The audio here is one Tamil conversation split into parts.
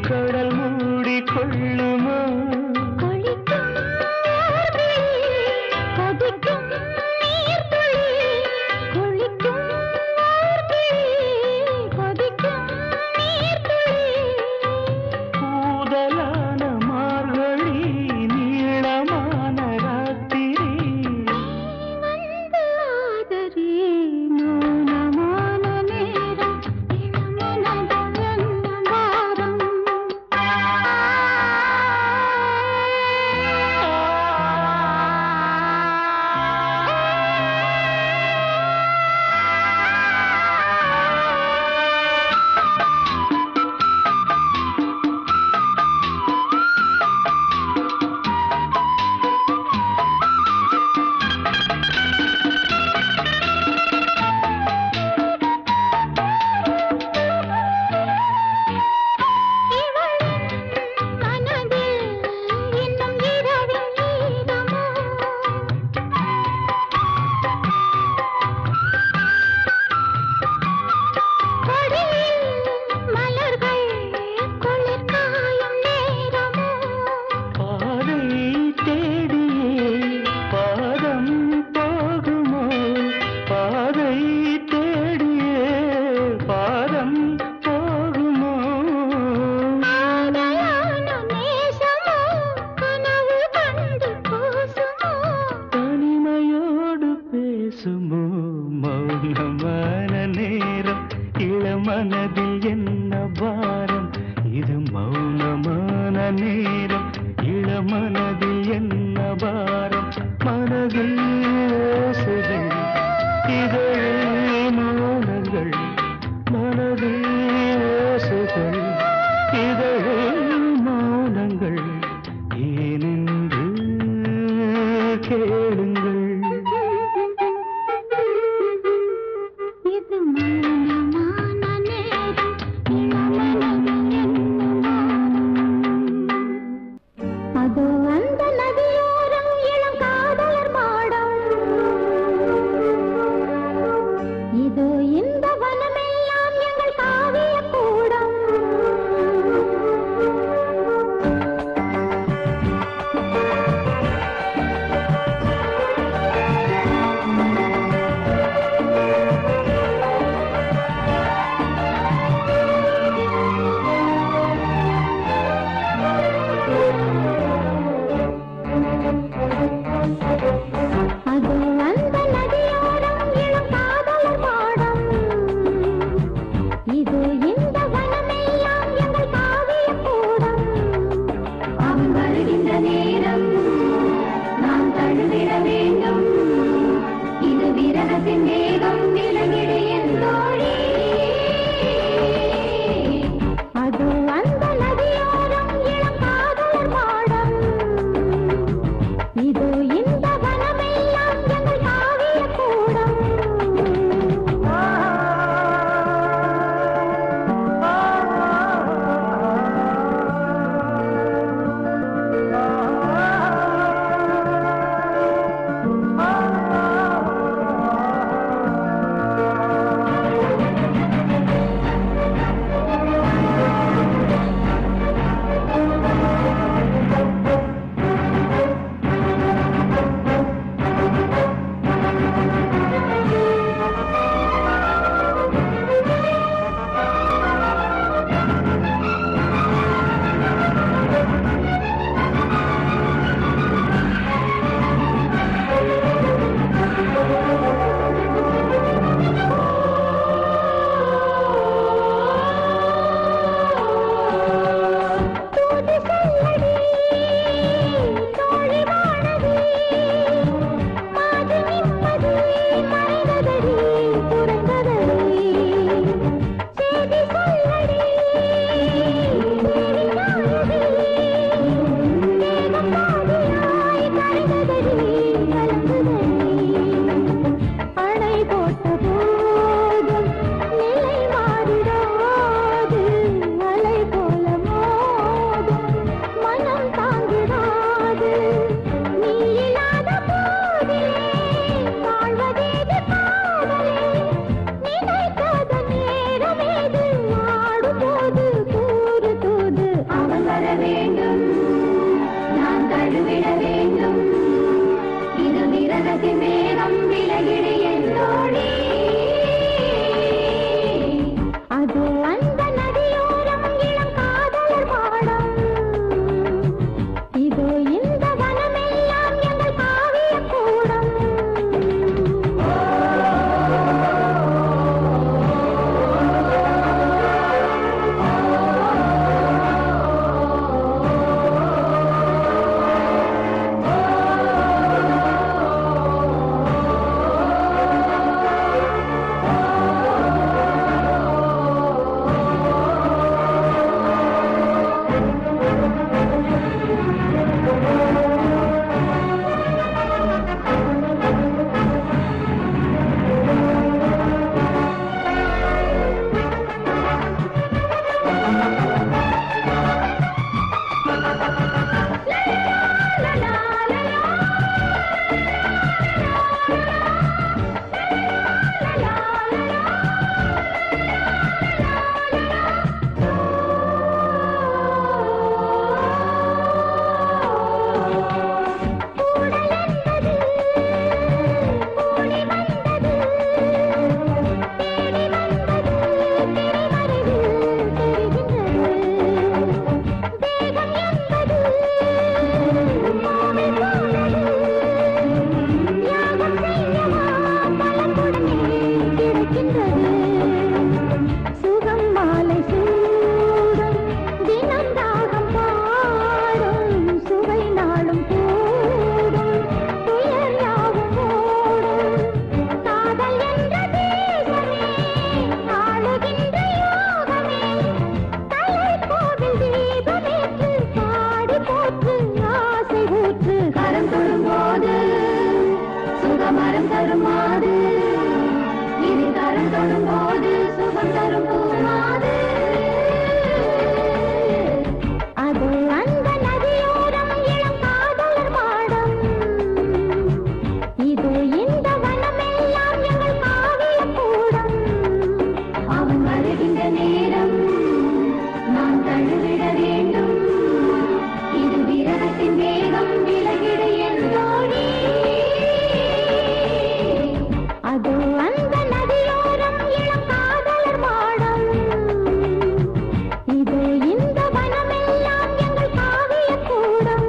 கடல் மூடி கொள்ளுமோ கொளிக்கும் மார்பில் கொதிக்கும் நீர்த்துளி கொளிக்கும் மார்பில் கொதிக்கும் நீர்த்துளி கூதலான மார்கழி நீளமான ராத்திரி வந்து ஆதரே மௌனமான நேரம் இளமனது என்ன பாரம் மனதில் இன்னும் இரவில் நீரமோ கொடியில் மலர்கள் குளிர் காயும் நேரமோ பாதை தேடியே பாதம் போகுமோ பாதை தேடியே பாதம் போகுமோ ஆதலான நேசமோ கனவு கண்டு கூசுமோ தனிமையோடு பேசுமோ மௌனமான நேரம் இளமனதில் என்ன பாரம் இது மௌனமான நேரம் இளமனதில் என்ன பாரம் மனதில் ஓசைகள் இதழில் மௌனங்கள் மனதில் ஓசைகள் இதழில் மௌனங்கள் ஏனென்று கேளுங்கள் இது மௌனமான நேரம் இளமனதில் என்ன அதோ அந்த நதியோரம் இளம் காதலர் மாடம் இதோ இந்த வனமெல்லாம் எங்கள் காவிய கூடம் வேண்டும் நான் தழுவிட வேண்டும் இது விரதத்தின் வேகம் விலகிடு என் தோழி அது அந்த நதியோரம் இளம் காதலர் பாடம் இதோ இந்த வனமெல்லாம் எங்கள் காவிய கூடம் சுகம் மாலை சூடும் தினம் தாகம் பாடும் சுவை நாளும் கூடும் துயர் யாவும் ஓடும் காதல் என்ற தேசமே ஆளுகின்ற யோகமே தலை கோவில் தீபமேற்று பாடி போற்று ஆசை ஊற்று கரம் தொடும்போது சுகமரம் தருமாது இது கரம் தொடும்போது சுகம் தரும் பூமாது அது அந்த நதியோரம் இளம் காதலர் பாடம் இது இந்த வனமெல்லாம் எங்கள் காவிய கூடம் அவன் வருகின்ற நேரம் நான் தழுவிட வேண்டும் இது விரதத்தின் வேகம் விலகிட என் தோழி அது அந்த நதியோரம் இளம் காதலர் மாடம் இது இந்த வனமெல்லாம் எங்கள் காவிய கூடம்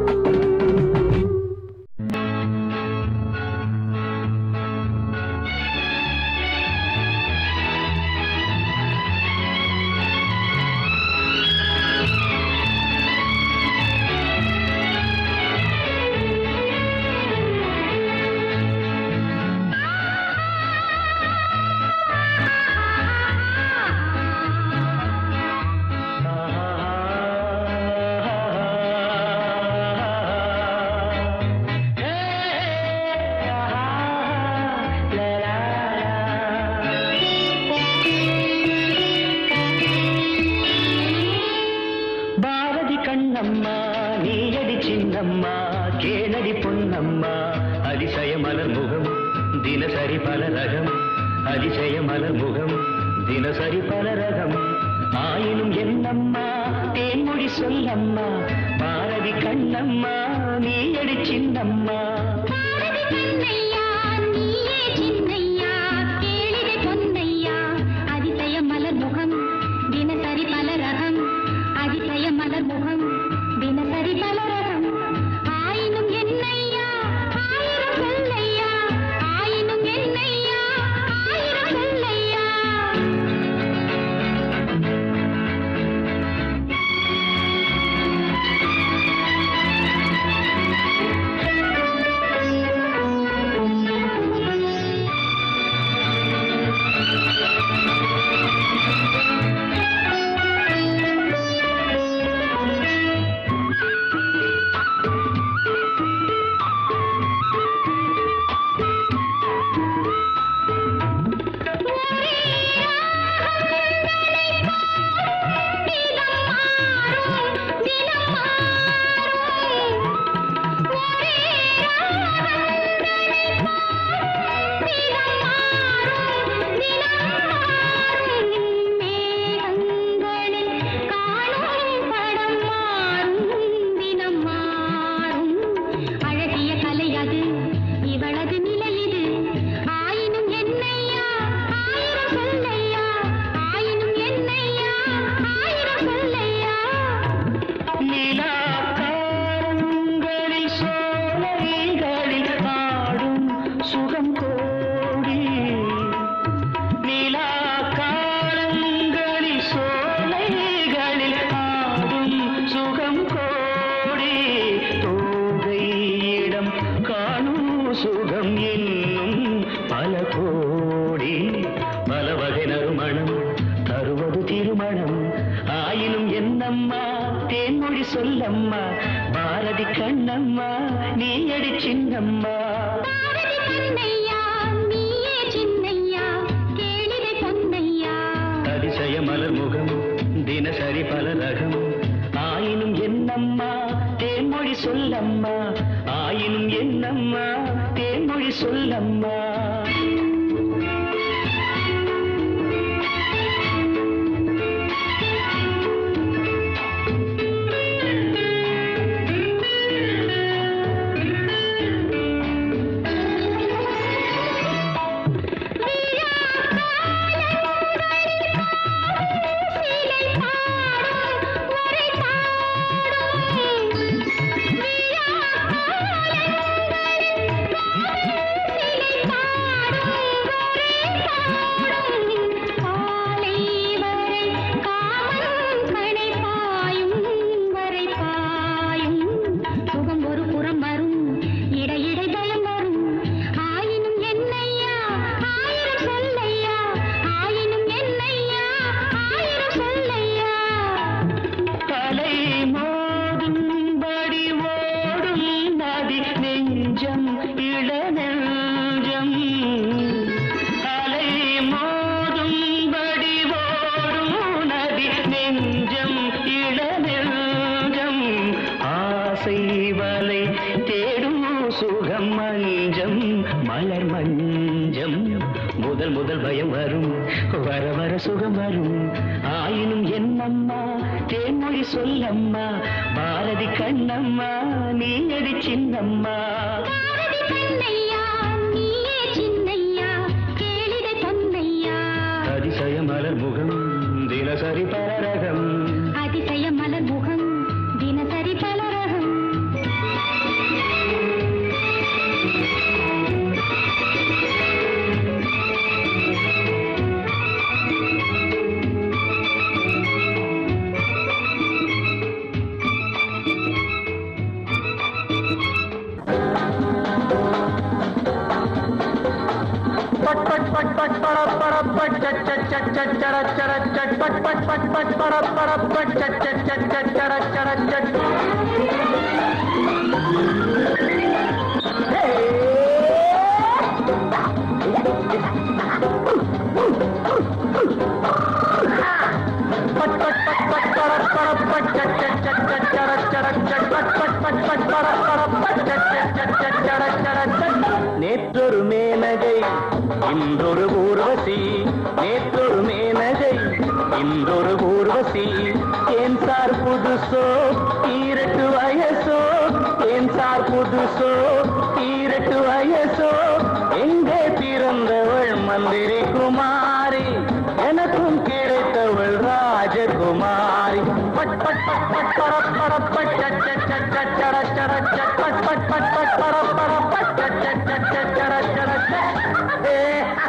பாரதி கண்ணம்மா நீயடி சின்னம்மா கேளடி பொன்னம்மா அதிசய மலர் முகம் தினசரி பல ரகம் அதிசய மலர் முகம் தினசரி பல ரகம் ஆயினும் என்னம்மா தேன்மொழி சொல்லம்மா பாரதி கண்ணம்மா நீயடி சின்னம்மா பாரதி கண்ணையா நீயே சின்னையா கேளிரை பொன்னையா அதிசய மலர் முகம் தினசரி பல ரகம் அதிசய மலர் முகம் தினசரி பல ரகம் ஆயினும் என்னையா ஆயிரம் சொல்லையா ஆயினும் என்னையா ஆயிரம் சொல்லையா தேன்மொழி சொல்லம்மா பாரதி கண்ணம்மா நீ அடி சின்னம்மா பாரதி கண்ணையா நீயே சின்னையா கேளிரை பொன்னையா அதிசய மலர் முகம் தினசரி பல ரகம் ஆயினும் என்னம்மா தேன்மொழி சொல்லம்மா ஆயினும் என்னம்மா தேன்மொழி சொல்லம்மா சீலை பாடும் ஒரே பாடும் விழா சீலை பாடும் ஒரே பாடும் காலை வரை காமன் கணை பாயும் வரை பாயும் சுகம் ஒரு புறம் வரும் இடையிடை பயம் வரும் ஆயினும் என்னையா ஆயிரம் சொல்லையா ஆயினும் என்னையா ஆயிரம் சொல்லையா தலை மோதும்படி ஓடும் நதி நெஞ்சம் இளநெஞ்சம் அலை மோதும்படி ஓடும் நதி நெஞ்சம் இளநெஞ்சம் ஆசை வலை தேடும் சுகம் மஞ்சம் மலர் மஞ்சம் முதல் முதல் பயம் வரும் வர வர சுகம் வரும் ஆயினும் என்னம்மா தேன்மொழி சொல்லம்மா பாரதி கண்ணம்மா நீ அடி சின்னம்மா பாரதி கண்ணையா நீயே சின்னையா கேளிரை பொன்னையா அதிசய மலர் முகம் தினசரி பலரகம் அதிசய மலர் முகம் தினசரி பலரகம் पट पट पट पट पड़ पड़ पट चट चट चट चट चर चर चट पट पट पट पट पड़ पड़ पट चट चट चट चट चर चर चट पट पट पट पट पड़ पड़ पट चट चट चट चट चर चर चट पट पट पट पट पड़ पड़ पट चट चट चट चट चर चर चट நேற்றொரு மேனகை இன்றொரு ஊர்வசி நேற்றொரு மேனகை இன்றொரு ஊர்வசி ஏன் சார் புதுசோ ஈரட்டு வயசோ ஏன் சார் புதுசோ ஈரட்டு வயசோ எங்கே பிறந்தவள் மந்திரி குமாரி எனக்கும் கிடைத்தவள் ராஜகுமாரி பட் பட் பட் பட் பட பட பட் சட் சட் சட் சட் சட சட சட் பட் பட் பட் பட் பட பட பட் சட் சட் சட் சட் சட சட சட் ஏ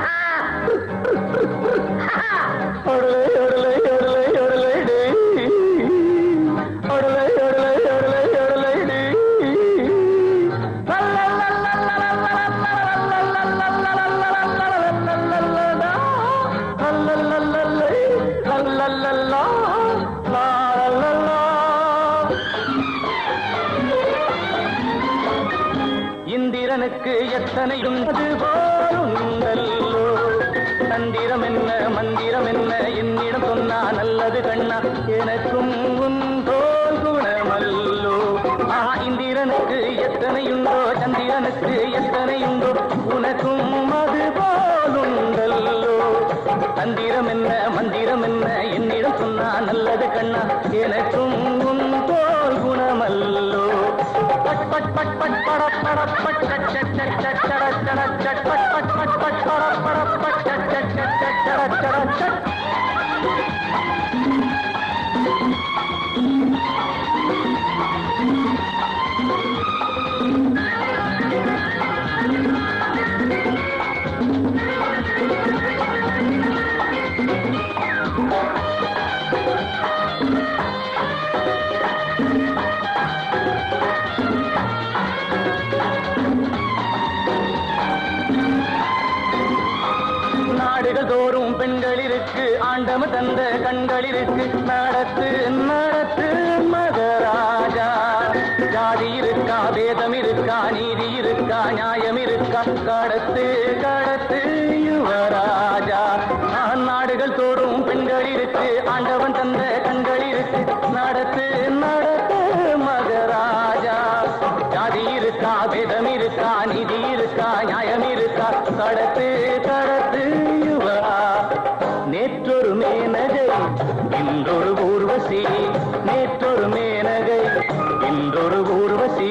ஒடலை ஒடலை ஒடலை ஒடலை டே ஒடலை ஒடலை ஒடலை ஒடலை டே இந்திரனுக்கு எத்தனை உண்டது போலுண்டல்லோ தந்திரம் என்ன மந்திரம் என்ன என்னிடம் சொன்னா நல்லது கண்ணா எனக்கும் உன் தோல் குணமல்லோ ஆஹா இந்திரனுக்கு எத்தனையுண்டோ சந்திரனுக்கு எத்தனையுண்டோ உனக்கும் அது போலுண்டல்லோ தந்திரம் என்ன மந்திரம் என்ன என்னிடம் சொன்னா நல்லது கண்ணா எனக்கும் உன் தோல் குணமல்லோ பட் பட் பட் பட் பட பட பட் சட் சட் சட் சட் சட சட சட் பட் பட் பட் பட் பட பட பட் சட் சட் சட் சட் சட சட சட் நாடுகள் தோறும் பெண்கள் இருக்கு ஆண்டவ தந்த கண்கள் இருக்கு நடத்து நடத்து மக கடத்து கடத்து யுவராஜா நான் நாடுகள் தோறும் பெண்கள் இருக்கு ஆண்டவன் தந்த கண்கள் இருக்கு நடத்து நடத்து மகராஜா ஜாதி இருக்கா வேதம் இருக்கா நிதி இருக்கா நியாயம் இருக்கா கடத்து கடத்து யுவரா நேற்றொரு மேனகை இன்றொரு ஊர்வசி நேற்றொரு மேனகை இன்றொரு ஊர்வசி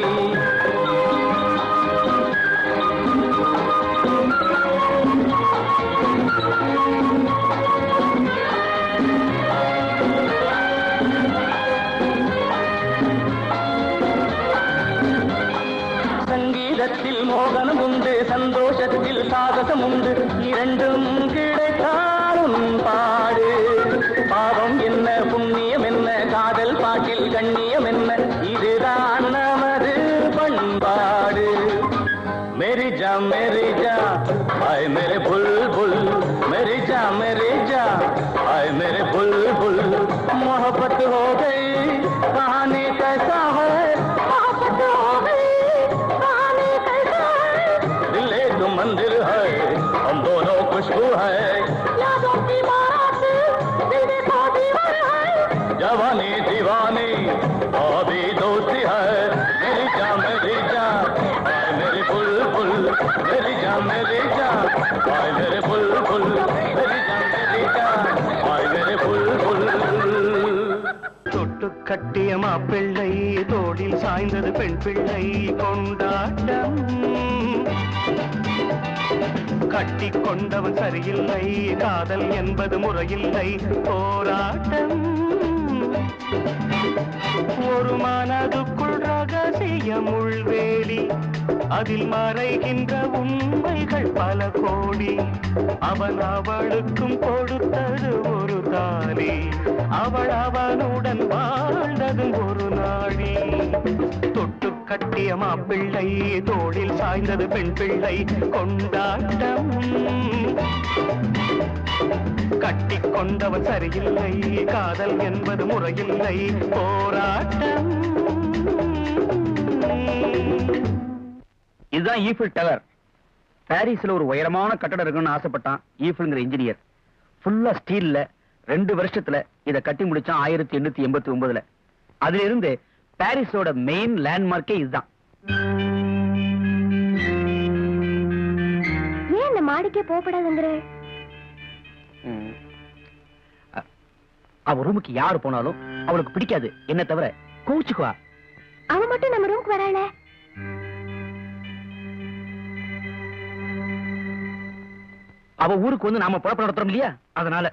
சங்கீதத்தில் மோகனம் உண்டு சந்தோஷத்தில் சாகசம் உண்டு இரண்டும் கிடைத்தாலும் பாடு பாவம் என்ன புண்ணியம் என்ன காதல் பாட்டில் கண்ணியம் என்ன இதுதான் நமது பண்பாடு मेरी जा मेरी जा आए मेरे बुलबुल मेरी जा मेरी जा आए मेरे बुलबुल मोहब्बत हो गई कहानी कैसा है मोहब्बत हो गई कहानी कैसा है दिल एक मंदिर है हम दोनों खुशबू है यादों की बारात दिल को दीवार है जवानी दीवानी अभी दोस्ती है मेरी जा मेरी जा आए मेरी बुलबुल मेरी जा मेरी जा आए मेरे बुलबुल मेरी जा मेरी जा आए मेरे बुलबुल தொட்டு கட்டிய மாப்பிள்ளை தோளில் சாய்ந்தது பெண் பிள்ளை கொண்டாட்டம் கட்டி கொண்டவன் சரியில்லை காதல் என்பது முறையில்லை போராட்டம் ஒரு மனதுக்குள் ரகசியம் உள்வேலி அதில் மறைகின்ற உண்மைகள் பல கோடி அவன் அவளுக்கும் கொடுத்தது ஒரு தாலி அவள் அவனுடன் வாழ்ந்ததும் ஒரு நாடி தொட்டு கட்டிய மாப்பிள்ளை தோளில் சாய்ந்தது பெண் பிள்ளை கொண்டாட்டம் கட்டி கொண்டவன் சரியில்லை காதல் என்பது முறையில்லை போராட்டம் இதுதான் ஈஃபில் டவர் பாரிஸ்ல ஒரு உயரமான கட்டடம் இருக்குன்னு ஆசைப்பட்டான் ஈஃபில்ங்கிற இன்ஜினியர் ஃபுல்லா ஸ்டீல்ல ரெண்டு வருஷத்துல இத கட்டி முடிச்சான் ஆயிரத்தி எண்ணூத்தி எண்பத்தி ஒன்பதுல அதுல இருந்து பாரிஸோட மெயின் லேண்ட்மார்க்கே இதுதான் ஏன் இந்த மாடிக்கே போகப்படாதுங்கிற அ- அவ ரூமுக்கு யாரு போனாலும் அவளுக்கு பிடிக்காது என்ன தவிர கோச்சுக்குவா அவ மட்டும் நம்ம ரூமுக்கு வராள அவ ஊருக்கு வந்து நாம புழப்ப நடத்துறோம் இல்லையா அதனால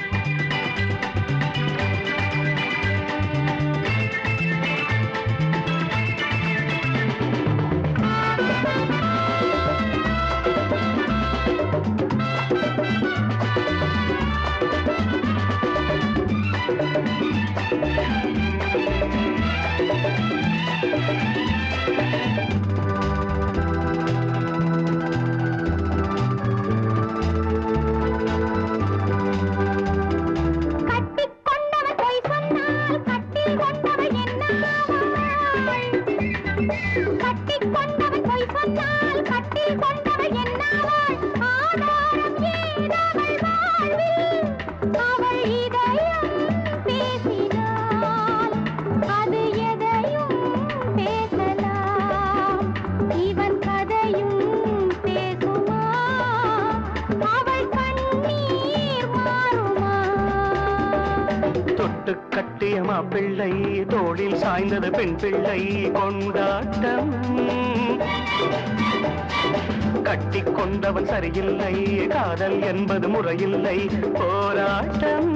கட்டிக் கொண்டவன் பொய் சொன்னால் கட்டில் கொண்டவள் என்னாவாள் கட்டிக் கொண்டவன் பொய் சொன்னால் கட்டில் கொண்டவள் என்னாவாள் ஆதாரம் ஏதவள் வாழ்வில் அவள் இதயம் பேசினாள் அது எதையும் பேசலாம் இவன் கதையும் பேசுமா அவள் கண்ணீர் மாறுமா தொட்டு கட்டிய மாப்பிள்ளை தோளில் சாய்ந்தது பெண் பிள்ளை கொண்டாட்டம் கட்டி கொண்டவன் சரியில்லை காதல் என்பது முறையில்லை போராட்டம்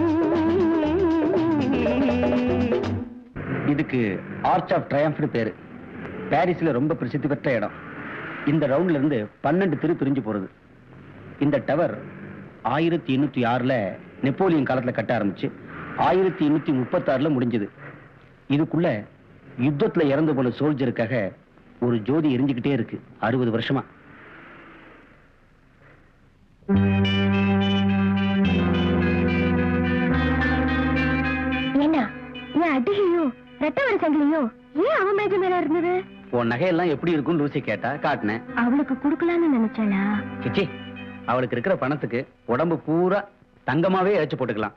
இதுக்கு ஆர்ச் ஆஃப் ட்ரையம்ஃப்னு பேரு பாரிஸ்ல ரொம்ப பிரசித்தி பெற்ற இடம் இந்த ரவுண்ட்ல இருந்து பன்னெண்டு திரு பிரிஞ்சு போறது இந்த டவர் ஆயிரத்தி எண்ணூத்தி ஆறுல நெப்போலியன் காலத்துல கட்ட ஆரம்பிச்சு ஆயிரத்தி எண்ணூத்தி முப்பத்தாறுல முடிஞ்சது இதுக்குள்ள யுத்தத்துல இறந்து போன சோல்ஜருக்காக ஒரு ஜோதி எரிஞ்சுக்கிட்டே இருக்கு அறுபது வருஷமா என்ன ஏன் அடிகையோ ரத்த வர சங்கிலியோ ஏன் அவன் மேஜ மேல இருந்தது உன் நகையெல்லாம் எப்படி இருக்கும்னு லூசி கேட்டா காட்டினேன் அவளுக்கு குடுக்கலாம்னு நினைச்சாளா சிச்சி அவளுக்கு இருக்கிற பணத்துக்கு உடம்பு பூரா தங்கமாவே இழைச்சு போட்டுக்கலாம்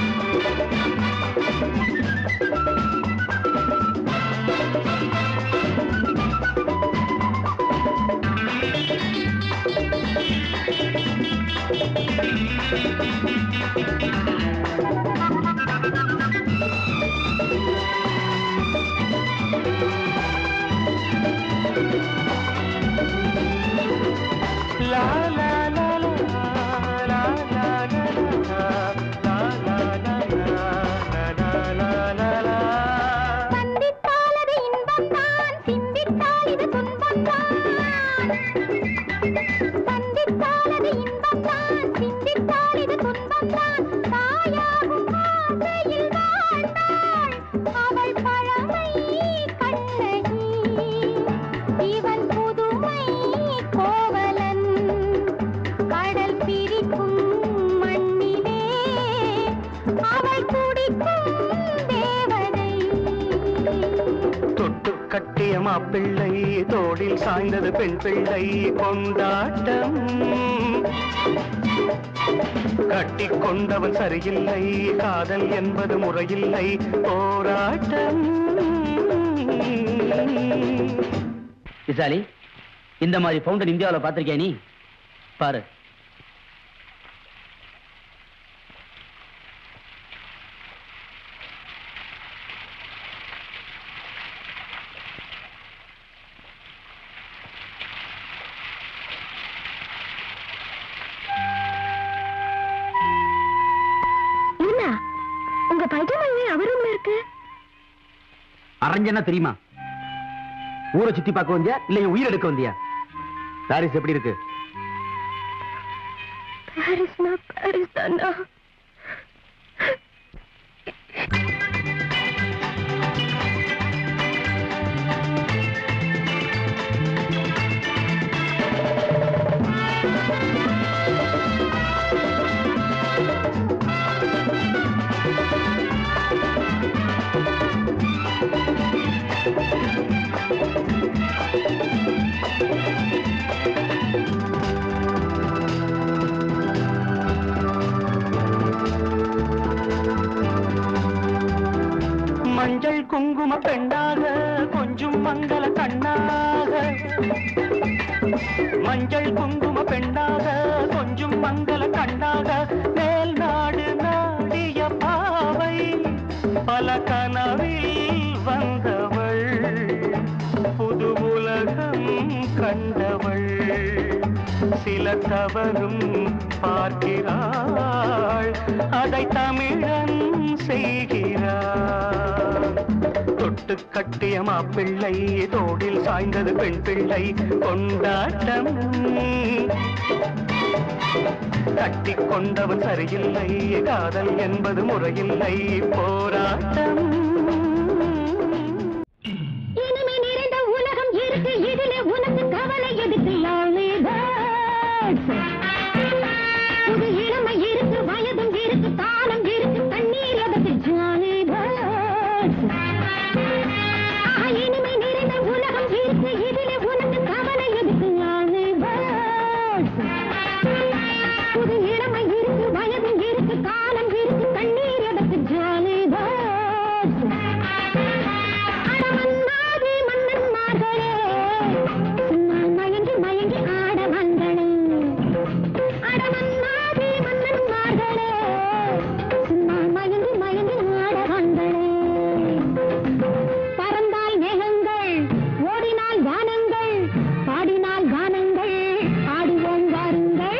லா லா லா லா லா லா லா லா லா லா லா லா லா சந்தித்தால் அது இன்பம்தான் சிந்தித்தால் இது துன்பம்தான் சந்தித்தால் அது இன்பம்தான் சிந்தித்தால் இது துன்பம்தான் தாயாகும் ஆசையில் வாழ்ந்தாள் அவள் பழமை கண்ணகி இவன் புதுமை கோவலன் கடல் பிரிக்கும் மண்ணிலே அவள் குடிக்கும் தேவதை தொட்டு கட்டிய மாப்பிள்ளை தோளில் சாய்ந்தது பெண் பிள்ளை கொண்டாட்டம் கட்டி கொண்டவன் சரியில்லை காதல் என்பது முறையில்லை போராட்டம் விசாலி இந்த மாதிரி ஃபவுண்டன் இந்தியாவில் பார்த்திருக்கியா நீ பாரு என்ன உங்க பைஜாமா ஏன் அவர் ரூம்ல இருக்கு அரஞ்சனா தெரியுமா ஊரை சுத்தி பார்க்க வந்தியா இல்ல என் உயிர் எடுக்க வந்தியா பாரிஸ் எப்படி இருக்கு பாரிஸ்னா பாரிஸ் தானா மஞ்சள் குங்கும பெண்ணாக கொஞ்சம் மங்கள கண்ணாக மஞ்சள் குங்கும பெண்ணாக கொஞ்சம் மங்கள கண்ணாக மேல் நாடு நாடிய பாவை பல கனவில் வந்தவள் புது உலகம் கண்டவள் சில தவறும் பார்க்கிறாள் அதை தமிழன் செய்கிறாள் தொட்டு கட்டிய மாப்பிள்ளை தோடில் சாய்ந்தது பெண் பிள்ளை கொண்டாட்டம் கட்டி கொண்டவன் சரியில்லை காதல் என்பது முறையில்லை போராட்டம் இனிமை நிறைந்த உலகம் இருக்கு இதிலே உனக்கு கவலை எதுக்கு lonely birds? புது இளமை இருக்கு வயதும் இருக்கு காலம் இருக்கு தண்ணீர் எதுக்கு jolly birds? ஆஹா, இனிமை நிறைந்த உலகம் இருக்கு இதிலே உனக்கு கவலை எதுக்கு lonely birds? புது இளமை இருக்கு வயதும் இருக்கு காலம் இருக்கு தண்ணீர் எதுக்கு jolly birds? அடமன்னாதி மன்னன்மார்களே, சும்மா மயங்கி மயங்கி ஆட வந்தனே. அடமன்னாதி மன்னன்மார்களே, சும்மா மயங்கி மயங்கி ஆட வந்தனே. பறந்தால் மேகங்கள், ஓடினால் வானங்கள், பாடினால் கானங்கள், ஆடுவோம் வாருங்கள்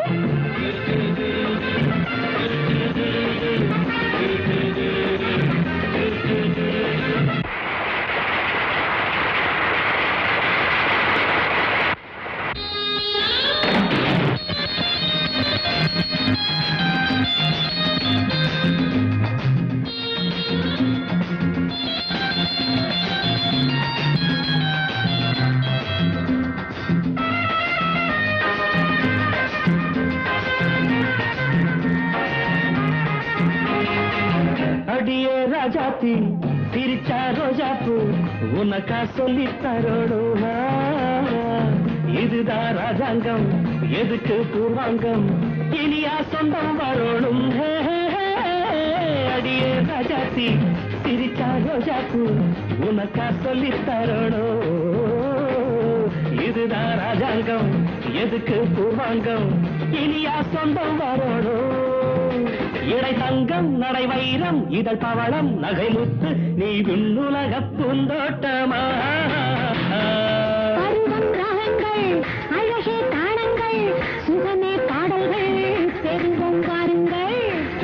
அடியே ராஜாத்தி சிரிச்சா ரோஜாப்பூ உனக்கா சொல்லி தரணும் இதுதான் ராஜாங்கம் எதுக்கு பூர்வாங்கம் இனியா சொந்தம் வரணும் ஹே, ஹே, ஹே. அடியே ராஜாத்தி சிரிச்சா ரோஜாக்கு உனக்கா சொல்லி தரணும் இதுதான் ராஜாங்கம் எதுக்கு பூர்வாங்கம் இனியா சொந்தம் வரணும் இடை தங்கம் நடை வைரம் இதழ் பவளம் நகை முத்து நீ விண்ணுலக பூந்தோட்டமா பருவம் ராகங்கள் அழகே தாளங்கள் சுகமே பாடல்கள் பெருவம் வாருங்கள்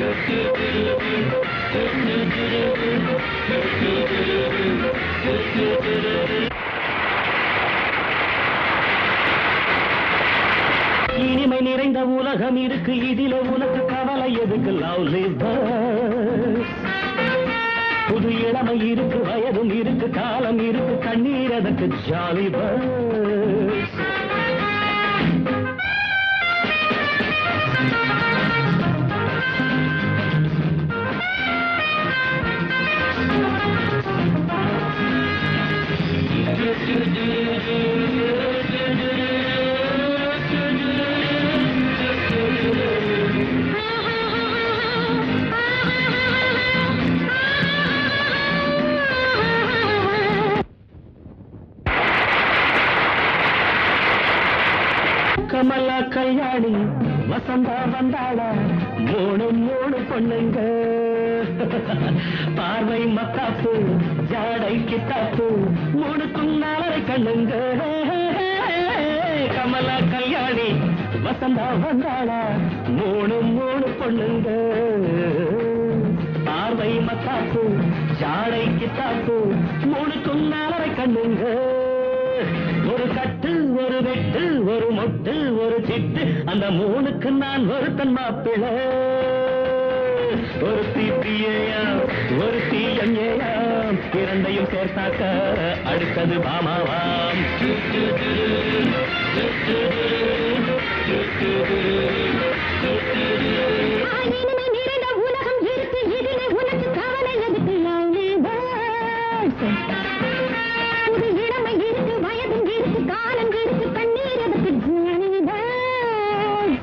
இனிமை நிறைந்த உலகம் இருக்கு இதில உனக்கு கவலை எதுக்கு லவ்லி புது இளமை இருக்கு வயதும் இருக்கு காலம் இருக்கு கண்ணீர் அதற்கு ஜாலி கமலா கல்யாணி வசந்தா வந்தாளா மூணு மூணு பொண்ணுங்க பார்வை மத்தாப்பு ஜாடை கித்தாப்பு மூணுக்கும் நாலரை கண்ணுங்க கமலா கல்யாணி வசந்தா வந்தாளா மூணு மூணு பொண்ணுங்க பார்வை மத்தாப்பு ஜாடை கித்தாப்பு மூணுக்கும் நாலரை கண்ணுங்க ஒரு கட்டு ஒரு வெட்டு ஒரு மொட்டு ஒரு சிட்டு அந்த மூணுக்கு நான் ஒருத்தன் மாப்பிள ஒரு தீப்பியேயா ஒரு தீயங்கேயா இரண்டையும் சேர்த்தாக்க அடுத்தது பாமாவாம் இனிமை நிறைந்த உலகம் இருக்கு இதிலே உனக்கு கவலை எதுக்கு lonely birds? புது இளமை இருக்கு வயதும் இருக்கு காலம் இருக்கு கண்ணீர் எதுக்கு Johnny birds?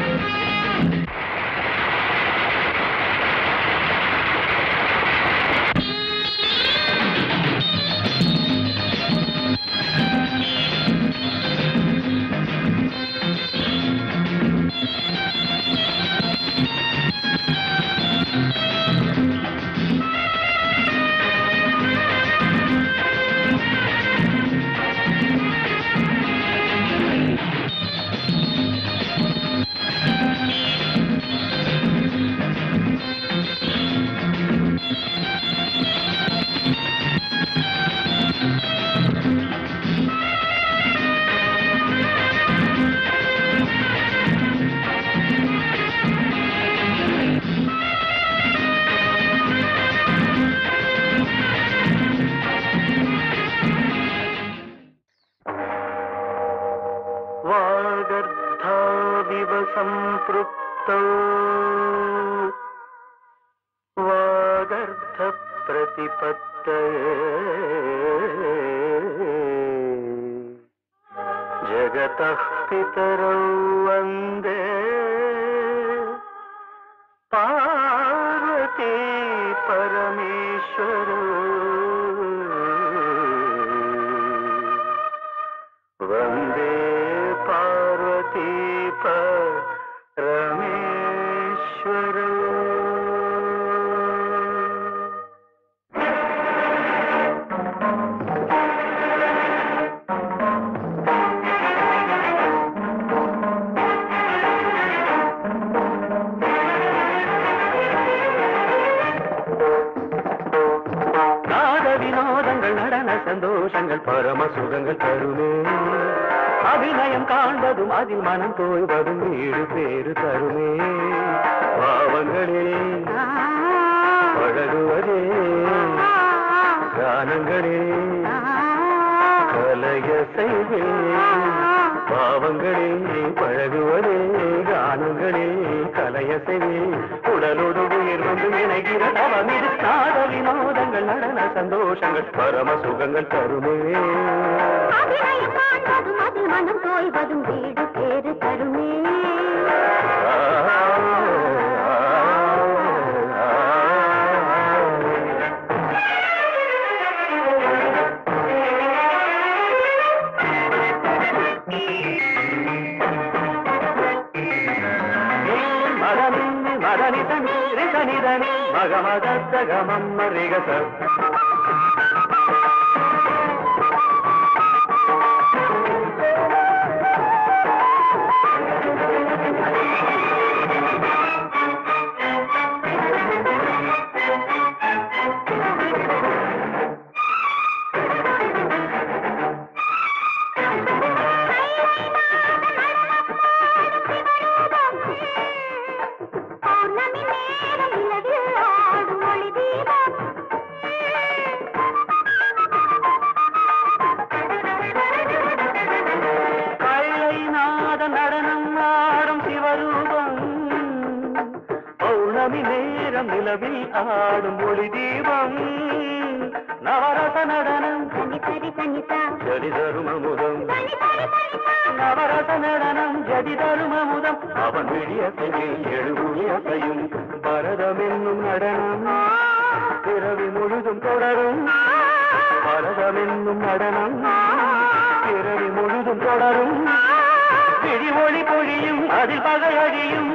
वागर्धाविव सम्पृक्तौ वागर्धप्रतिपत्तये जगतः पितरौ वन्दे पार्वती परमेश्वर वन्दे पार्वती परमेश्वर நாத வினோதங்கள் நடன சந்தோஷங்கள் பரம சுகங்கள் தருமே அபிநயம் காண்பதும் அதில் மனம் தோய்வதும் வீடு பேரு தருமே பாவங்களே பழகுவதே கானங்களே கலைய செய்வே பாவங்களே பழகுவதே கானங்களே கலைய செய்வே உடலோடு உயிர் வந்து இணைகிற தவமிரு நாத வினோதங்கள் மோதங்கள் நடன சந்தோஷங்கள் பரம சுகங்கள் தருமே அபிநயம் காண்பதும் அதில் மனம் தோய்வதும் வீடு பேறு தருமே மதனின் மதனி தனி தனிதனி மகமத கமம் ரிகச பௌர்ணமி நேரம் நிலவில் ஆடும் ஒளி தீபம் கைலை நாத நடனம் ஆடும் சிவரூபம் பௌர்ணமி நேரம் நிலவில் ஆடும் ஒளி தீபம் நவரச நடனம் தனி தரி தனிதா ஜடி தரும் அமுதம் தனி தரி தனிதா நவரச நடனம் ஜடி தரும் அமுதம் அவன் விழியசையில் எழுபுயசையும் பரதம் என்னும் நடனம் பிறவி முழுதும் தொடரும் பரதம் என்னும் நடனம் பிறவி முழுதும் தொடரும் விழி ஒளி பொழியும் அதில் பகை அழியும்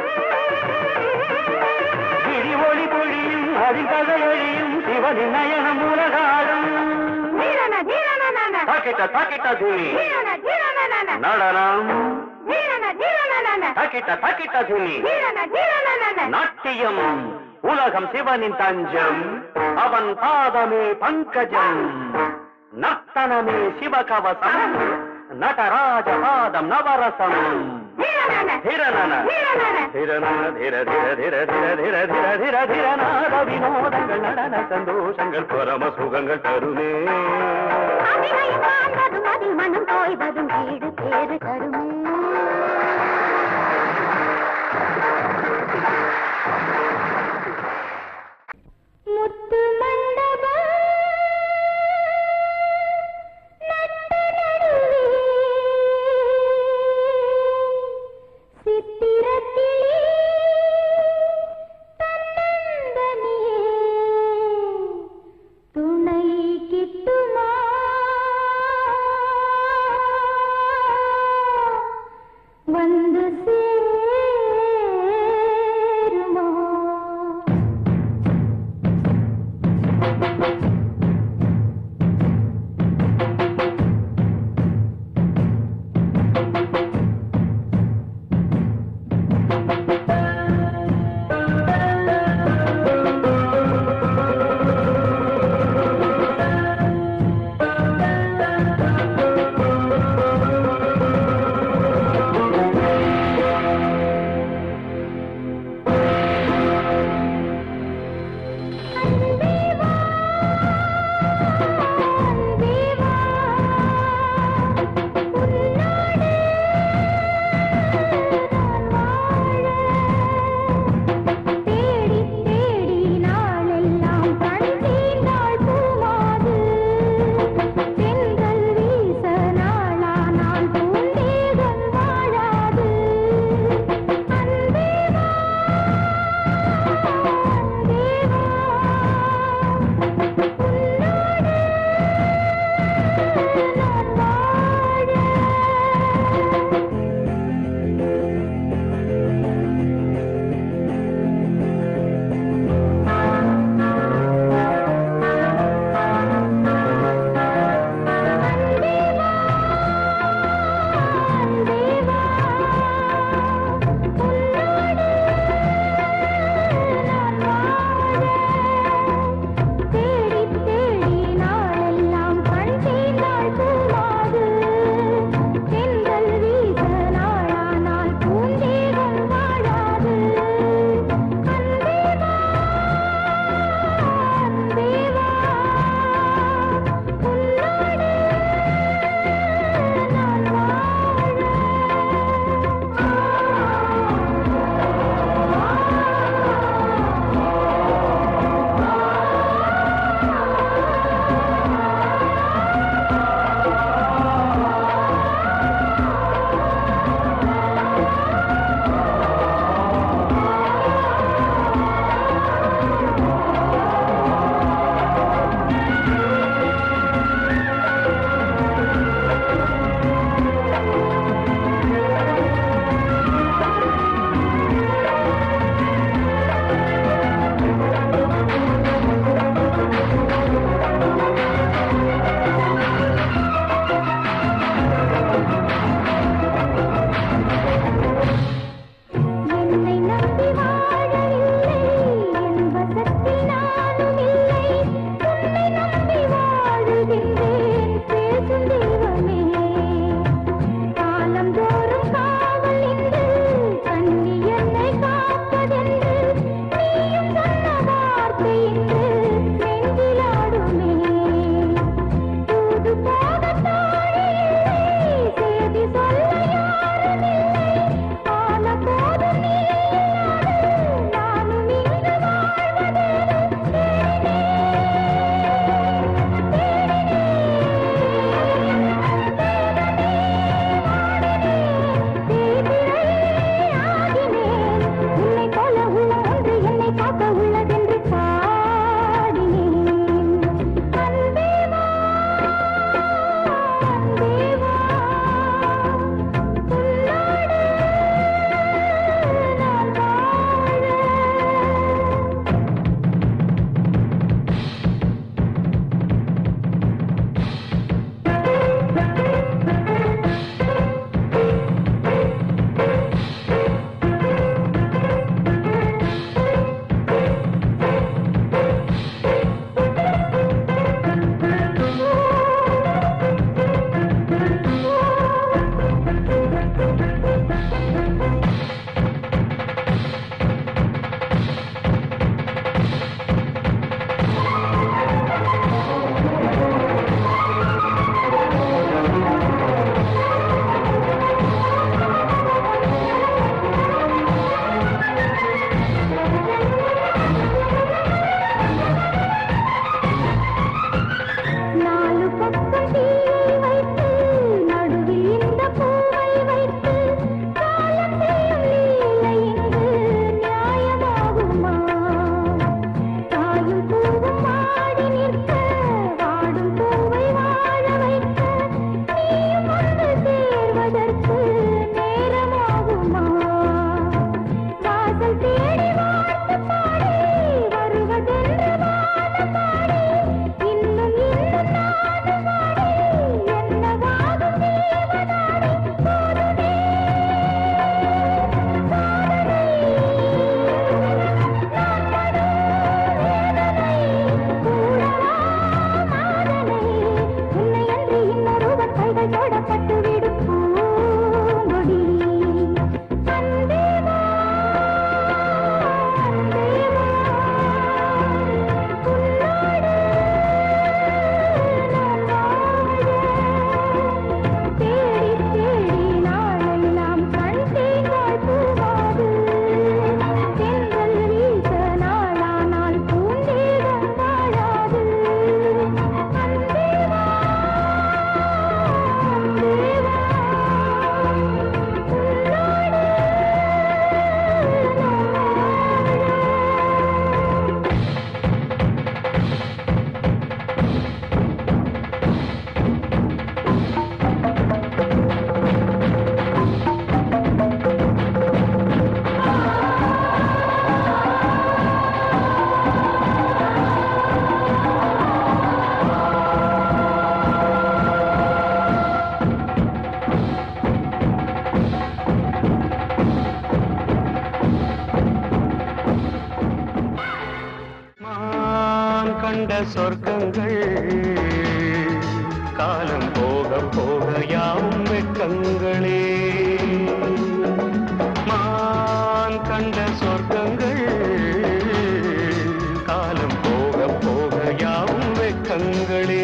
விழி ஒளி பொழியும் அதில் பகை அழியும் சிவனின் நயனம் உலகாடும் தீரன தீரன நன தாக்கிட்ட தாக்கிட்ட தூளி தீரன தீரன நன நடனம் தீரன தீரன நன தாக்கிட்ட தாக்கிட்ட தூளி தீரன தீரன நன நாட்டியம் உலகம் சிவனின் தஞ்சம் அவன் பாதமே பங்கஜம் நர்த்தனமே சிவகவசம் நடராஜ பாதம் நவரசம் தீரன திரணன தீரன திரணன திர திர திர திர திர திர திர திரநாத வினோதங்கள் நடன சந்தோஷங்கள் பரம சுகங்கள் தருமே அபிநயம் காண்பதும் அதில் மனம் தோய்வதும் வீடு பேறு தருமே முத்து மண்டபம் நட்ட நடுவே சித்திரத்திலே தன்னந்தனியே துணை கிட்டுமா சொர்க்கங்கள் காலம் போக போக யாவும் வெட்கங்களே மான் கண்ட சொர்க்கங்கள் காலம் போக போக யாவும் வெட்கங்களே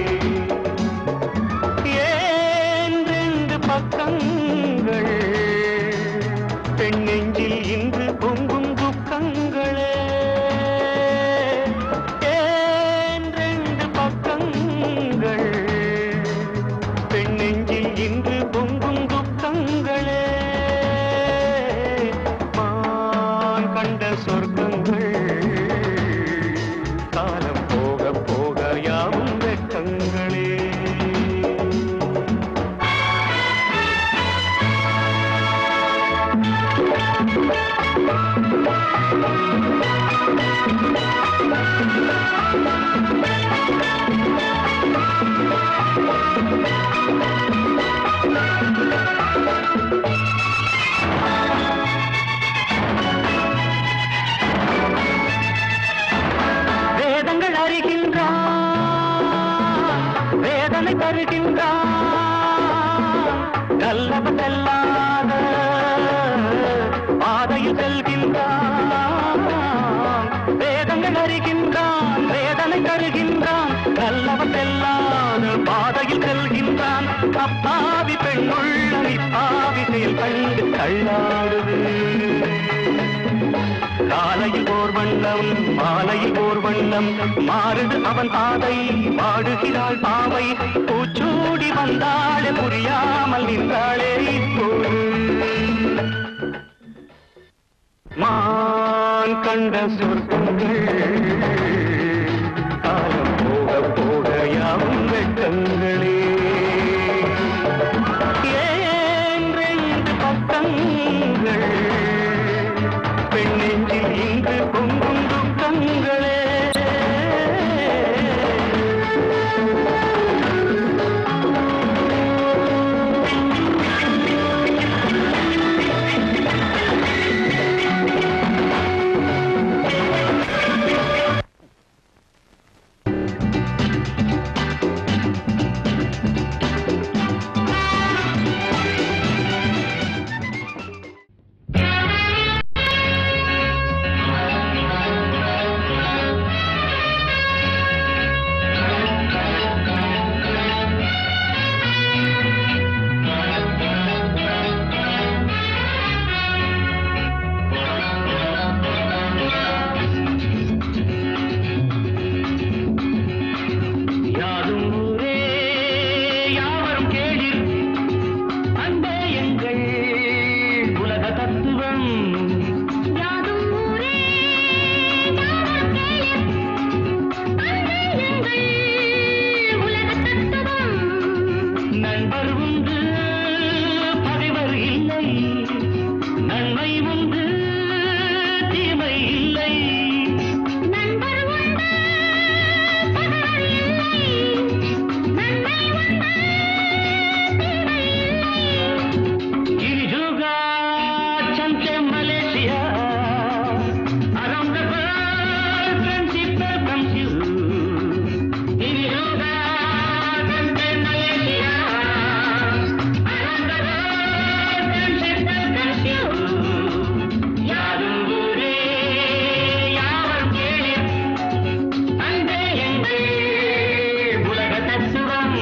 ஏன் ரெண்டு பக்கங்கள் பெண் நெஞ்சில் இன்று பொங்கும் துக்கங்களே ஏன் ரெண்டு பக்கங்கள் பெண் நெஞ்சில் இன்று பொங்கும் துக்கங்களே மான் கண்ட சொர்க்கங்கள் காலம் போக போக யாவும் வெட்கங்களே வேதங்கள் அறிகின்றான் வேதனை தருகின்றான் கல்லவ செல்லாத பாதையில் செல்கின்றான் வேதங்கள் அறிகின்றான் வேதனை தருகின்றான் கல்லவ செல்லாத பாதையில் செல்கின்றான் அப்பாவி பெண்ணுள்ள இப்பாவி செயல் கண்டு கள்ளாடுது காலையில் ஓர் வண்ணம் மாலையில் ஓர் வண்ணம் மாறுது அவன் பாதை பாடுகிறாள் பாவை பூச்சூடி வந்தாளே புரியாமல் நின்றாளே இப்போது மான் கண்ட சொர்க்கங்கள் காலம் போக போக யாவும் வெட்டங்களே ஏன் ரெண்டு பக்கங்கள் பெண்ணெஞ்சில் இன்று பொங்கும் துக்கங்களே யாதும் ஊரே யாவரும் கேளிர் அன்பே எங்கள் உலக தத்துவம் யாதும் ஊரே யாவரும் கேளிர் அன்பே எங்கள் உலகத் தத்துவம் நண்பர் உண்டு பகைவர் இல்லை நன்மை உண்டு தீமை இல்லை நண்பர் உண்டு பகைவர் இல்லை நன்மை உண்டு தீமை இல்லை Irijuga, Chante, Malaysia. Around the world, friendship welcomes you. Irijuga, Chante, Malaysia. Around the world, friendship welcomes you. யாரும் ஊரே, யாவரும் கேளிர். அன்பே எங்கள் உலக தத்துவம்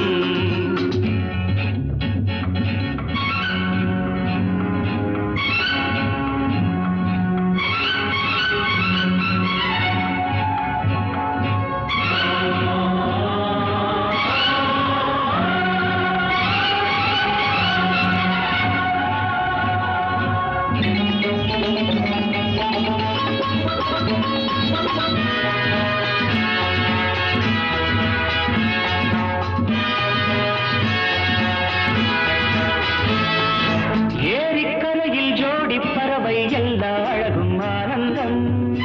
ஏரிக்கரையில் ஜோடி பறவை எல்லா அழகும் ஆனந்தம்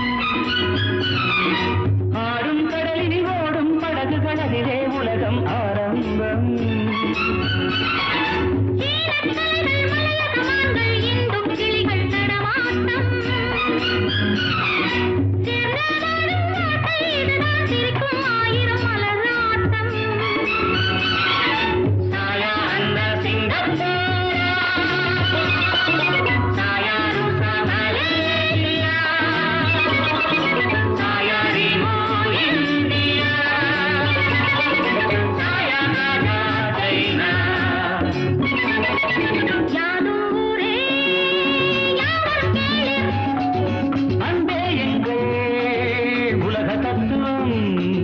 ஆடும் கடலில் ஓடும் படகுகள் அதிலே உலகம் ஆரம்பம் சீனக்கலைகள் மலையகமான்கள் இந்தும் கிளிகள் நடமாட்டம் சேர்ந்த வாழும் வாழ்க்கை இதுதான் சிரிக்கும் மாய யாதும் ஊரே யாவரும் கேளீர் அன்பே எங்கள் உலக தத்துவம்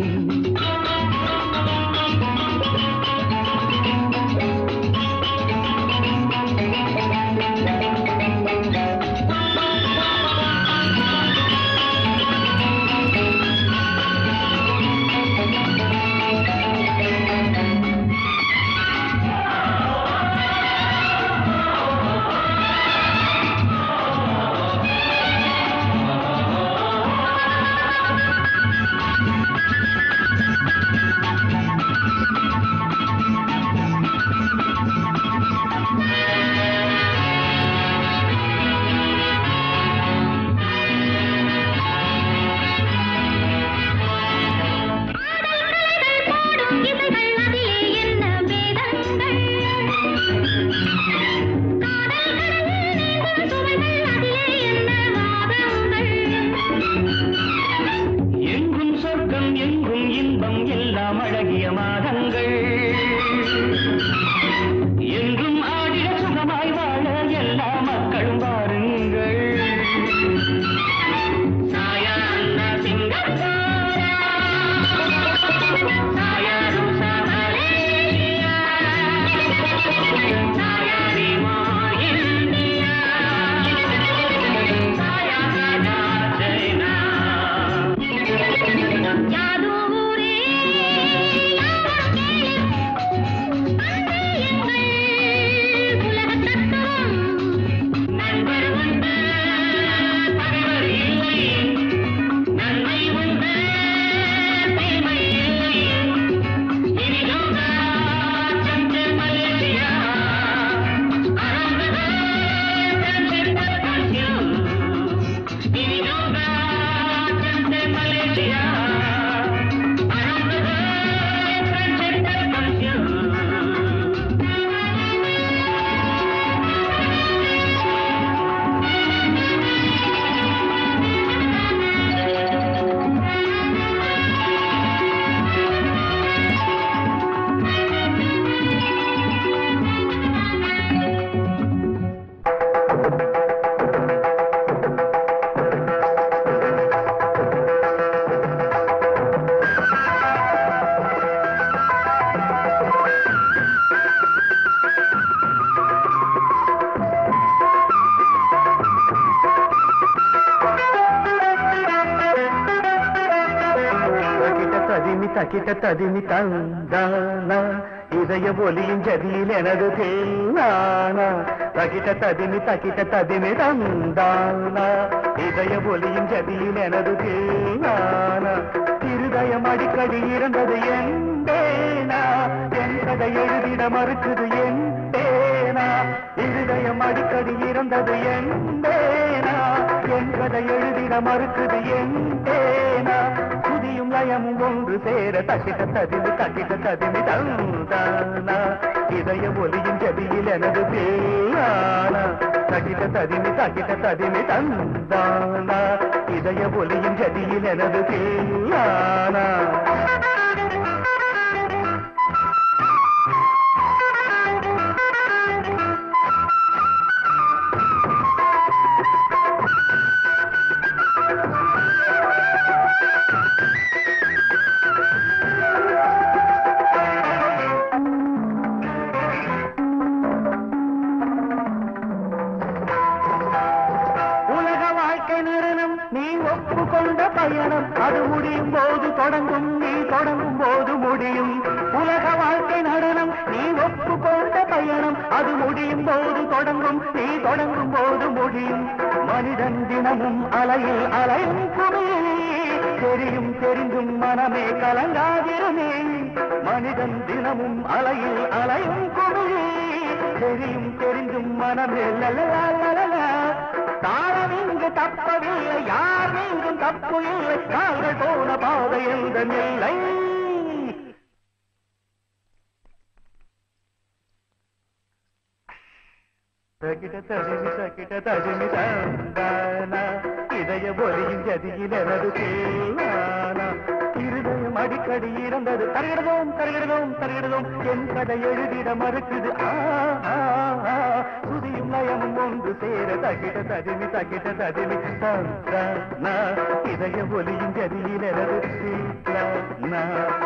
பாடும் இசைகள் அதிலே என்ன வேதங்கள் காதல் கடலில் நீந்தும் சுவைகள் அதிலே என்ன வாதங்கள் எங்கும் சொர்க்கம் எங்கும் இன்பம் எல்லாம் அழகிய மாதங்கள் என்றும் ஆடிட சுகமாய் வாழ எல்லா மக்களும் வாருங்கள் சாயா அண்ணா சிங்கப்பூரா சாயா ருசா மலேசியா சாயா ரிமோ இந்தியா சாயா சதா சைனா யாதும் ஊரே யாவரும் கேளீர் அன்பே எங்கள் உலக தத்துவம் நண்பர் உண்டு பகைவர் இல்லை நன்மை உண்டு தீமை இல்லை இனி யோகா சென்று மலேசியா அறந்தது சென்ற காசியோ இனி யோகா சென்று மலேசியா அறந்தது சென்ற காசியோ தகிட்ட ததிமி தகிட்ட ததிமி தந்தானா இதய ஒலியின் ஜதியில் எனது தேனானா தகிட்ட ததிமி தகிட்ட ததிமி தந்தானா இதய ஒலியின் ஜதியில் எனது தேனானா இருதயம் அடிக்கடி இறந்தது எந்தேனா என் கதை எழுதிட மறுக்குது எந்தேனா இருதயம் அடிக்கடி இறந்தது எந்தேனா என் கதை எழுதிட மறுக்குது எந்தேனா புதியும் லயமும் ஒன்று சேர தகிட்ட ததிமி தகிட்ட ததிமி தந்தானா இதய ஒலியின் ஜதியில் எனது பேயானா தகிட்ட ததிமி தகிட்ட ததிமி தந்தானா இதய ஒலியின் ஜதியில் எனது பேயானா உலக வாழ்க்கை நிறுவனம் நீ ஒப்புக்கொண்ட பயணம் அது முடியும் போது தொடங்கும் நீ தொடங்கும் போது முடியும் உலக வாழ்க்கை நடனம் நீ ஒப்புக்கொண்ட பயணம் அது முடியும் போது தொடங்கும் நீ தொடங்கும் போது முடியும் மனிதன் தினமும் அலையில் அலையும் குமிழி தெரியும் தெரிந்தும் மனமே கலங்காதிருமே மனிதன் தினமும் அலையில் அலையும் குமிழி தெரியும் தெரிந்தும் மனமே லலலலலலா. தாளம் இங்கு தப்பவில்லை யார் இங்கும் தப்பு இல்லை நாங்கள் போன பாதை எந்த இல்லை தகிட தடிமி தகிட தடிமி தந்தானா இதய ஒலியின் ஜதியில் எனது கேளானா இருதயம் அடிக்கடி இறந்தது தருகிறதோம் தருகிறதோம் தருகிறதோம் என் கதை எழுதிட மறுக்குது ஆ, ஆ, ஆ. சுதியும் லயமும் ஒன்று சேர தகிட ததிமி தகிட ததிமி தம், த, ந. இதய ஒலியும் ஜதியிலரது சீல, ந.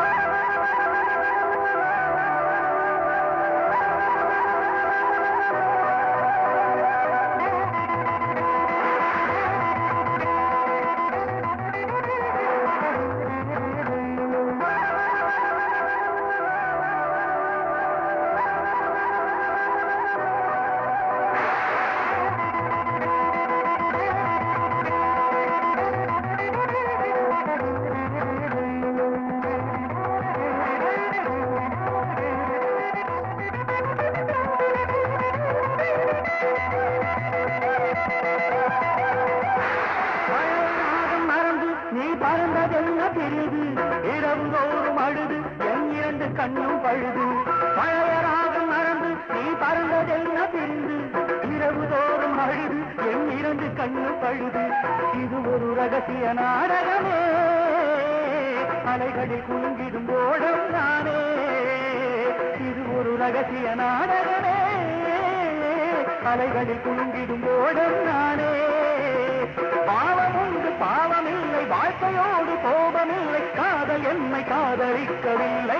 மழைநாதம் மறந்து நீ பறந்ததென்ன தெரியுது இரவு தோறும் அழுது என் இரண்டு கண்ணும் பழுது பழைய ராகம் மறந்து நீ பறந்ததென்ன தெரிந்து இரவு தோறும் அழுது என் இரண்டு கண்ணும் பழுது இது ஒரு ரகசிய நாடகமே அலைகளில் குலுங்கிடும் ஓடம் நானே இது ஒரு ரகசிய நாடகமே அலைகளில் குலுங்கிடும் ஓடம் நானே பாவம் உண்டு பாவமில்லை வாழ்க்கையோடு கோபமில்லை காதல் என்னை காதலிக்கவில்லை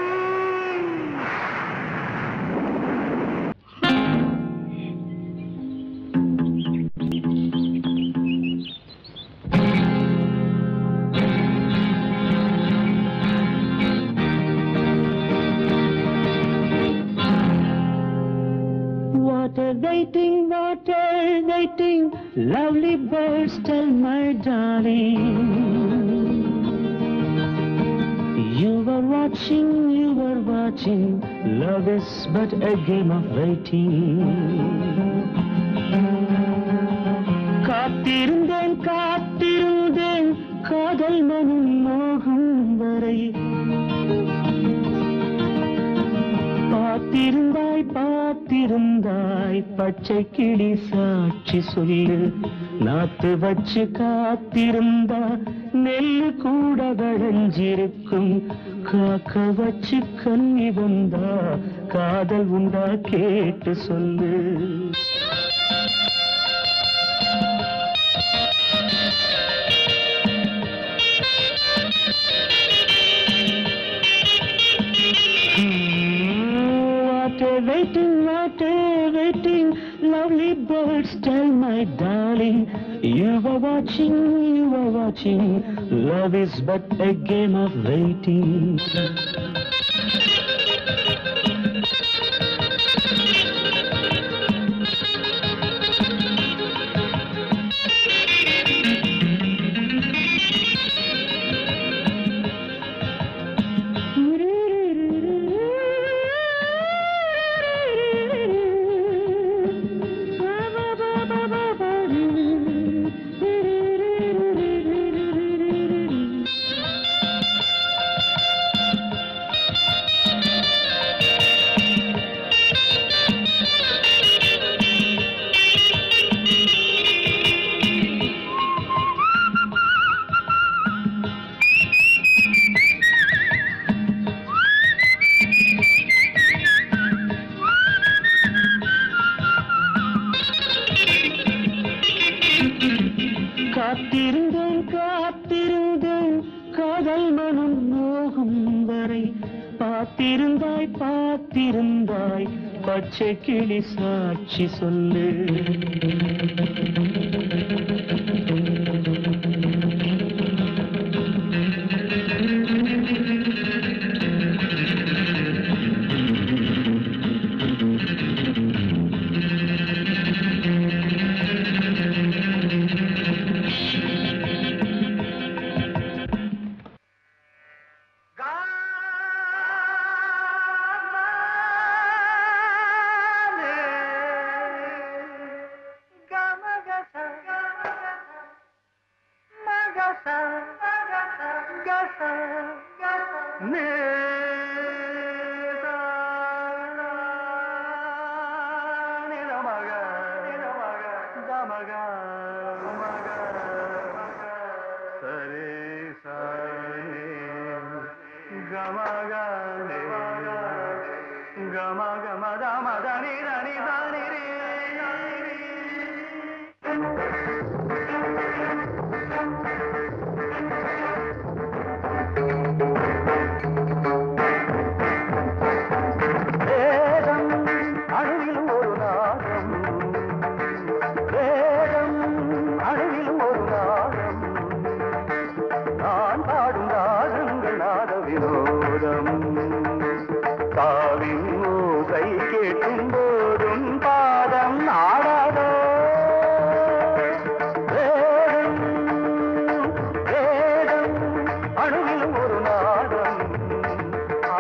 Water waiting, water waiting, lovely birds tell my darling. You were watching, you were watching, love is but a game of waiting. காத்திருந்தேன் காத்திருந்தேன் காதல் மனம் மோகம் வரை பார்த்திருந்தாய் பார்த்திருந்தாய் பச்சை கிளி சாட்சி சொல்லு நாத்து வச்சு காத்திருந்தா நெல்லு கூட விளைஞ்சிருக்கும் காக்க வச்சு கண்ணி வந்தா காதல் உண்டா கேட்டு சொல்லு What a waiting, what a waiting, lovely birds tell my darling. You are watching, you are watching, love is but a game of waiting. காத்திருந்தேன் காத்திருந்தேன் காதல் மனம் மோகம் வரை பார்த்திருந்தாய் பார்த்திருந்தாய் பச்சை கிளி சாட்சி சொல்லு சரே சாரே மத மத நி நி தானி ரே வேதம் அணுவில் ஒரு நாதம் வேதம் அணுவில் ஒரு நாதம் நான் பாடும் ராகங்கள் நாத வினோதம் காவின் ஓசை கேட்கும் போதும் பாதம் ஆடாதோ வேதம் வேதம் அணுவிலும் ஒரு நாதம் ஆ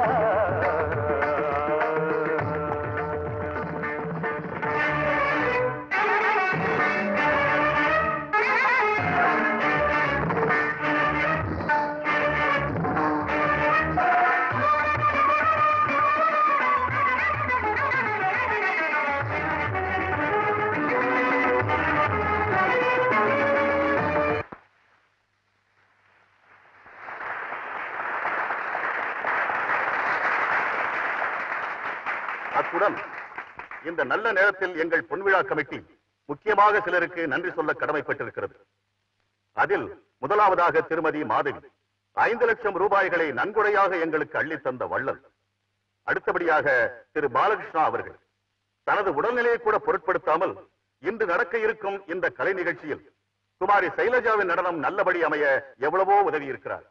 அத்துடன் இந்த நல்ல நேரத்தில் எங்கள் பொன்விழா கமிட்டி முக்கியமாக சிலருக்கு நன்றி சொல்ல கடமைப்பட்டிருக்கிறது அதில் முதலாவதாக திருமதி மாதவி ஐந்து லட்சம் ரூபாய்களை நன்கொடையாக எங்களுக்கு அள்ளித் தந்த வள்ளல் அடுத்தபடியாக திரு பாலகிருஷ்ணா அவர்கள் தனது உடல்நிலையை கூட பொருட்படுத்தாமல் இன்று நடக்க இருக்கும் இந்த கலை நிகழ்ச்சியில் குமாரி சைலஜாவின் நடனம் நல்லபடி அமைய எவ்வளவோ உதவி இருக்கிறார்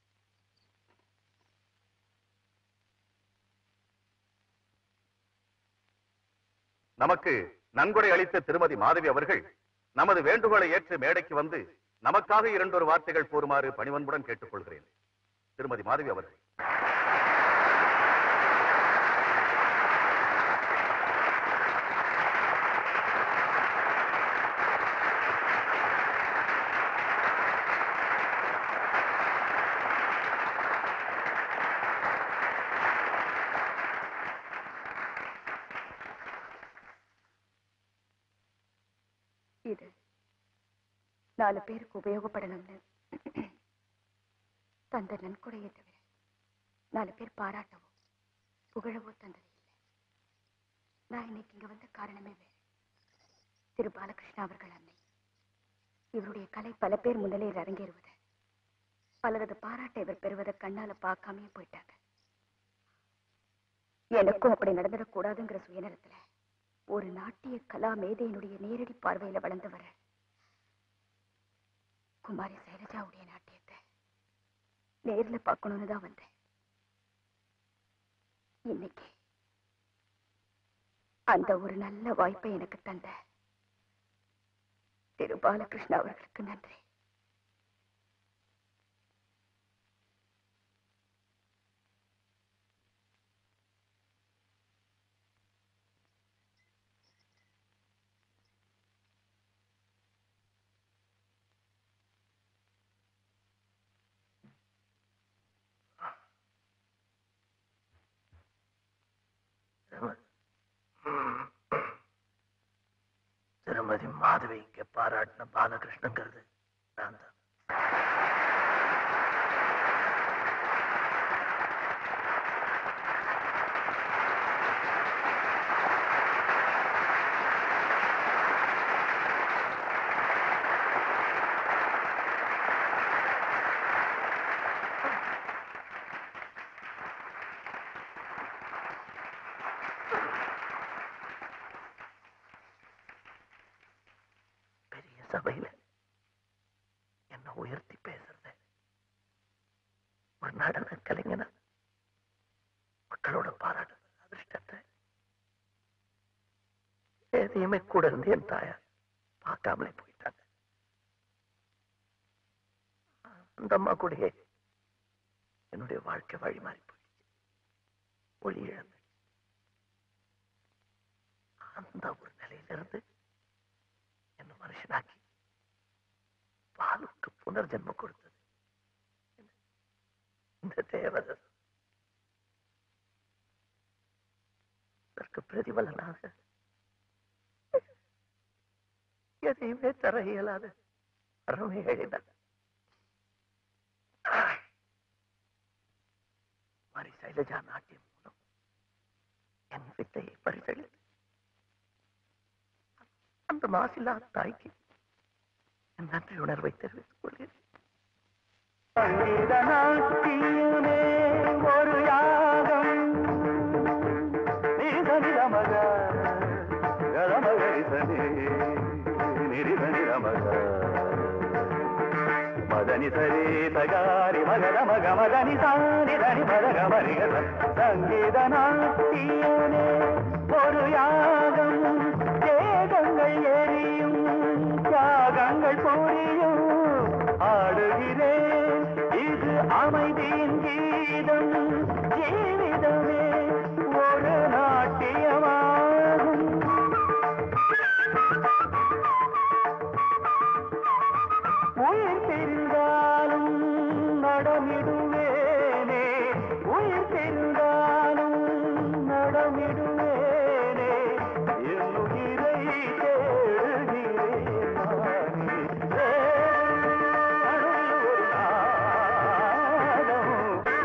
நமக்கு நன்கொடை அளித்த திருமதி மாதவி அவர்கள் நமது வேண்டுகோளை ஏற்று மேடைக்கு வந்து நமக்காக இரண்டொரு வார்த்தைகள் கூறுமாறு பணிவன்புடன் கேட்டுக்கொள்கிறேன் திருமதி மாதவி அவர்கள் இது நாலு பேருக்கு உபயோகப்படணும்னு தந்த நன்கொடையை தவிர நாலு பேர் பாராட்டவோ புகழவோ தந்தது இல்லை நான் இன்னைக்கு இங்க வந்த காரணமே வேறு திரு பாலகிருஷ்ணா அவர்கள் அன்னை இவருடைய கலை பல பேர் முன்னிலையில் அரங்கேறுவது பலரது பாராட்டை இவர் பெறுவதை கண்ணால பார்க்காமயே போயிட்டாங்க எனக்கும் அப்படி நடந்துடக்கூடாதுங்கிற சுயநலத்துல ஒரு நாட்டிய கலா மேதையினுடைய நேரடி பார்வையில வளர்ந்தவர குமாரி சைலஜாவுடைய நாட்டியத்தை நேர்ல பார்க்கணும்னு தான் வந்தேன் இன்னைக்கு அந்த ஒரு நல்ல வாய்ப்பை எனக்கு தந்த திரு பாலகிருஷ்ணா அவர்களுக்கு நன்றி திருமதி மாதவி இங்க பாராட்டின பாலகிருஷ்ணங்கிறது நான் தான் பெரிய சபையில என்ன உயர்த்தி பேசுறது ஒரு நடன கலைஞனா மக்களோட பாராட்டு அதிர்ஷ்டத்தை எதையுமே கூட இருந்து என் தாயார் பார்க்காமலே போயிட்டாங்க அந்த அம்மா கூடயே என்னுடைய வாழ்க்கை வழி மாறி போயிடுச்சு ஒளி இழந்து அந்த ஒரு நிலையிலிருந்து என்ன மனுஷனாக்கி பாலுக்கு புனர்ஜென்மம் கொடுத்தது இந்த தேவதை அதற்கு பிரதிபலனாக எதையுமே தர இயலாத அறமே எழுதார் மாரி சைலஜா நாட்டியம் மூலம் வித்தை பரிசளித்து அந்த மாசில்லா தாய்க்கு என் நன்றி உணர்வை தெரிவித்துக் கொள்கிறேன் சங்கீத நாட்டியமே ஒரு யாகம் நிரிதனிரமக கரமகரிசனே நிரிதனிரமக மதனி சரி தகாரி மகத மக மதனி சாரி தனி மதக மரிகத சங்கீத நாட்டியமே ஒரு யாகம் தேகங்கள் எரியும் தியாகங்கள் புரியும் ஆடுகிறேன் இது அமைதியின் கீதம் ஜீவிதமே ஒரு நாட்டியமாகும் உயிர் தெரிந்தாலும் நடமிடுவேனே உயிர் தெரிந்தாலும் நடமிடுவேனே என் உயிரை தேடுகிறேன் நானே. அணுவில் ஒரு நாதம்.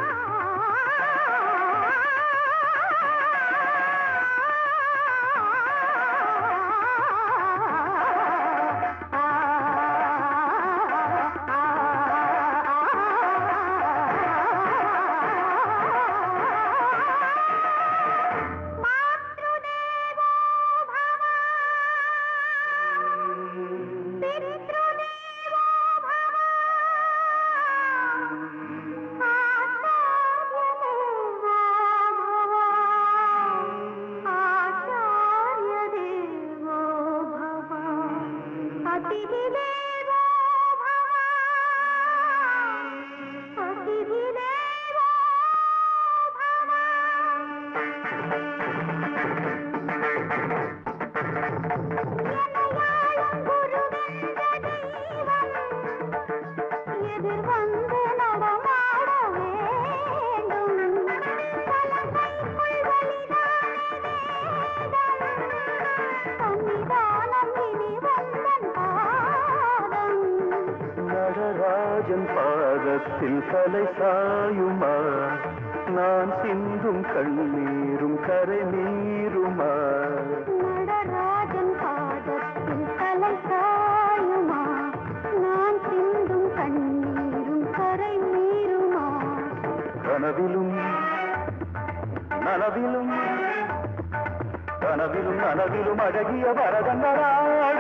எதிர் வந்து நடமாட வேண்டும் பலகைக்குள் வழிதானே வேதம் சன்னிதானம் இனி வந்தன் பாதம் நடராஜன் பாதத்தில் தலை சாயுமா நான் சிந்தும் கண்ணீரும் கரை நீருமா நடராஜன் பாதத்தில் தலை சாயுமா நான் சிந்தும் கண்ணீரும் கரை நீருமா கனவிலும் நனவிலும் கனவிலும் நனவிலும் அழகிய பரதங்களாட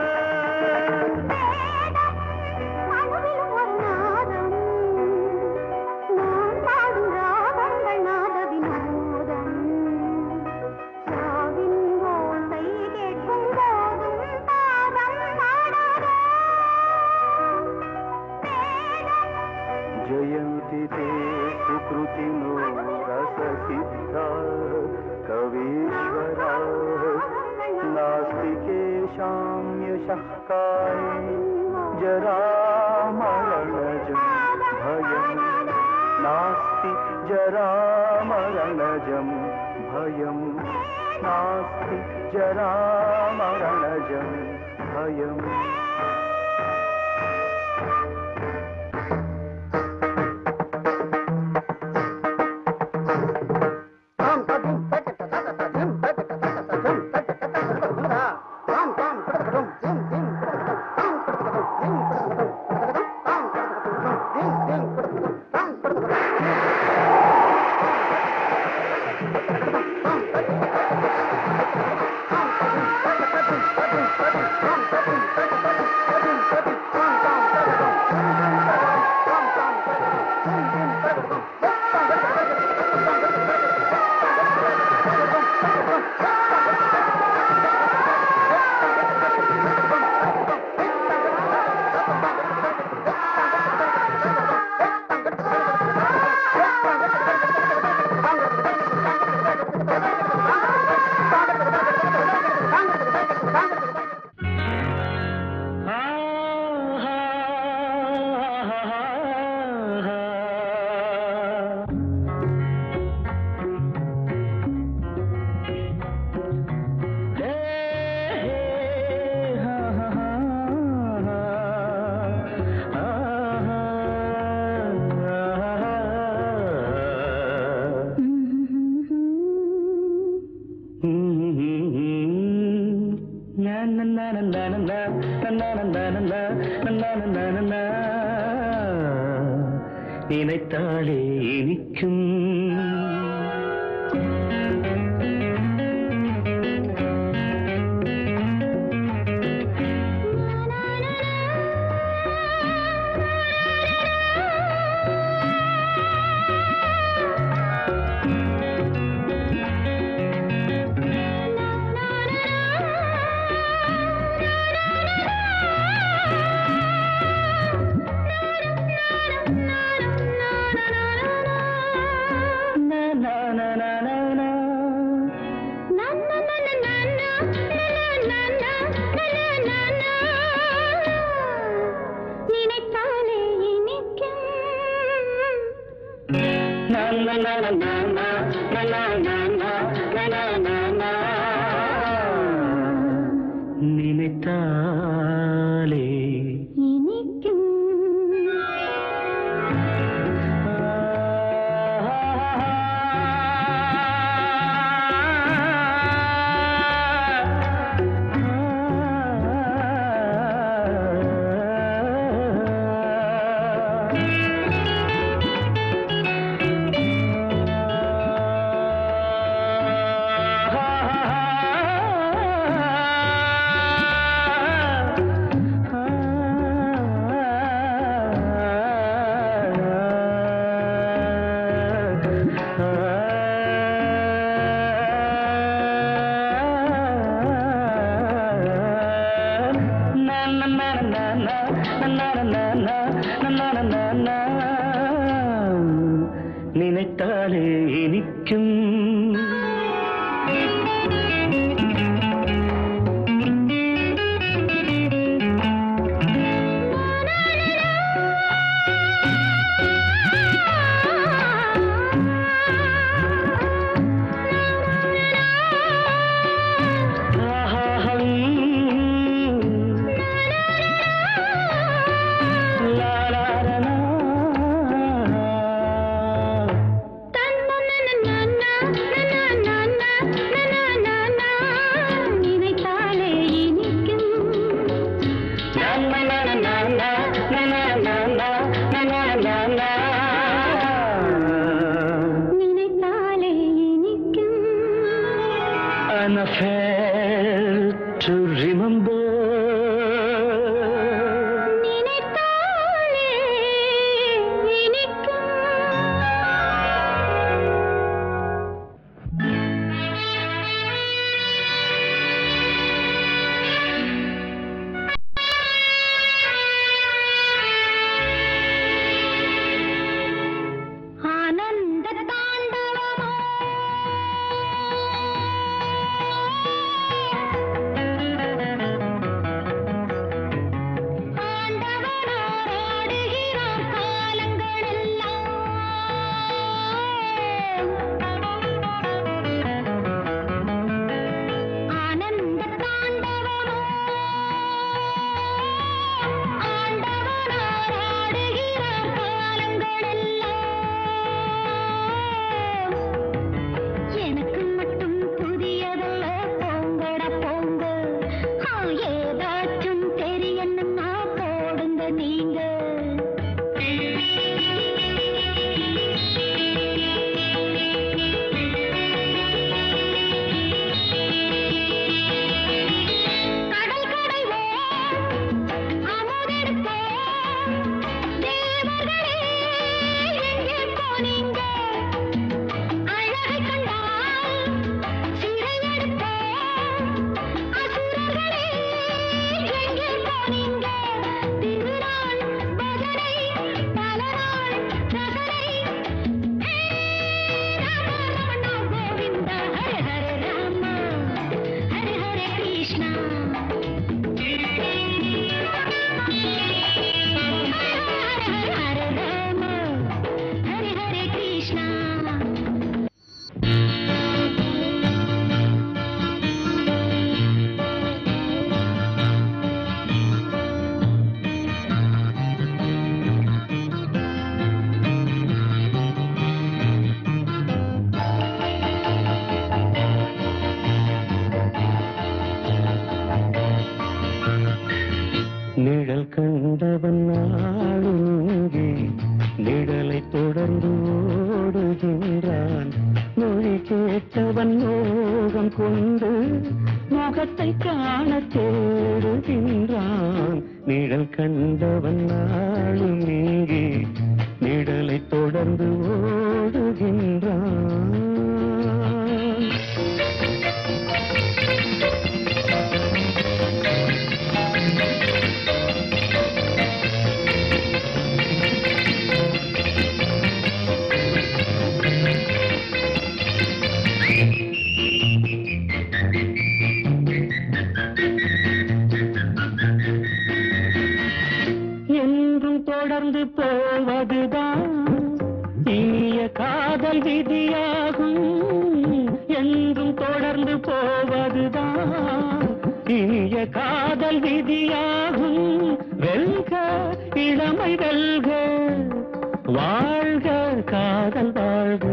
மனதிலும் ஒரு நாதம் நான் பாடும் ராகங்கள் நாத வினோதம் சாவின் ஓசை கேட்கும் போதும் பாதம் பாடாத जयन्ति ते सुकृतिनो रससिद्धा कवीश्वरा नास्ति केषां यशः काये जरामरणजं भयम् नास्ति जरामरणजं भयम् नास्ति जरामरणजं भयम् Thank you. நினைத்தாலே இனிக்கும் நினைத்தாலே இனிக்கும் நினைத்தாலே இனிக்கும் நினைத்தாலே இனிக்கும் நினைத்தாலே இனிக்கும் நினைத்தாலே இனிக்கும் An affair to remember. நினைத்தாலே இனிக்கும் ஆனந்த தாண்டவமோ ஆ மோகம் கொண்டு முகத்தை காண தேடுகின்றான் நிழல் கண்டவன் நாளும் இங்கே நிழலை தொடர்ந்து ஓடுகின்றான் என்றும் தொடர்ந்து போவதுதான் இனிய காதல் விதியாகும் என்றும் தொடர்ந்து போவதுதான் இனிய காதல் விதியாகும் வெல்க இளமை வெல்க வாழ்க காதல் வாழ்க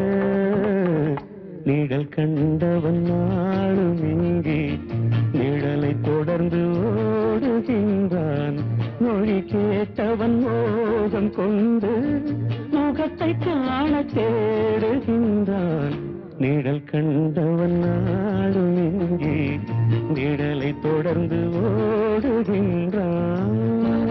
நிழல் கண்டவன் நாளும் இங்கே நிழலை தொடர்ந்து ஓடுகின்றான் மொழி கேட்டவன் மோகம் கொண்டு முகத்தை காண தேடுகின்றான் நிழல் கண்டவன் நாளும் இங்கே நிழலை தொடர்ந்து ஓடுகின்றான்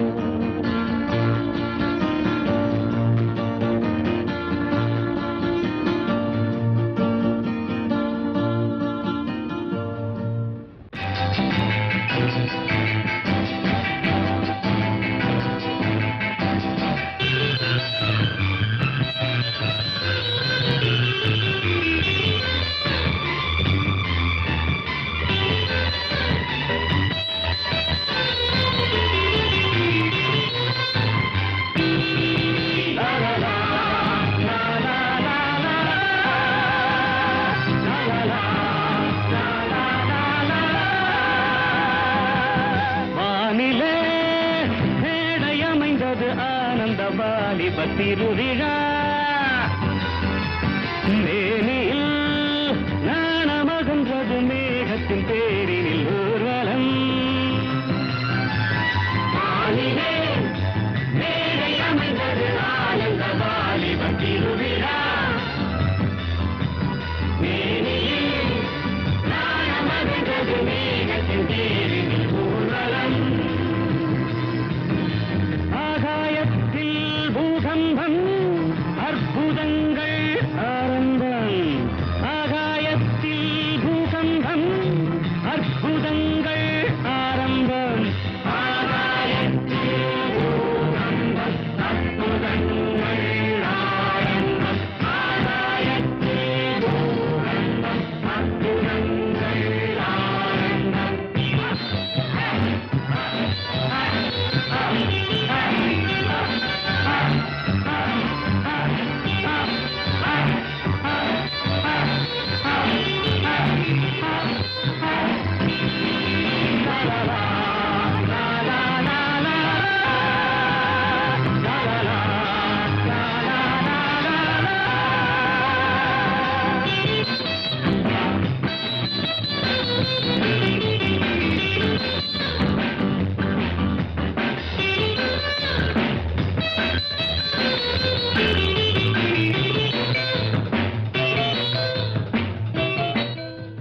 வானிலே மேடை அமைந்தது ஆனந்த வாலிப திருவிழா மேனியில் நாணமகன்றது மேகத்தின் பேரினில் ஊர்வலம் வானிலே மேடை அமைந்தது ஆனந்த வாலிப திருவிழா மேனியில் நாணமகன்றது மேகத்தின் பேரினில்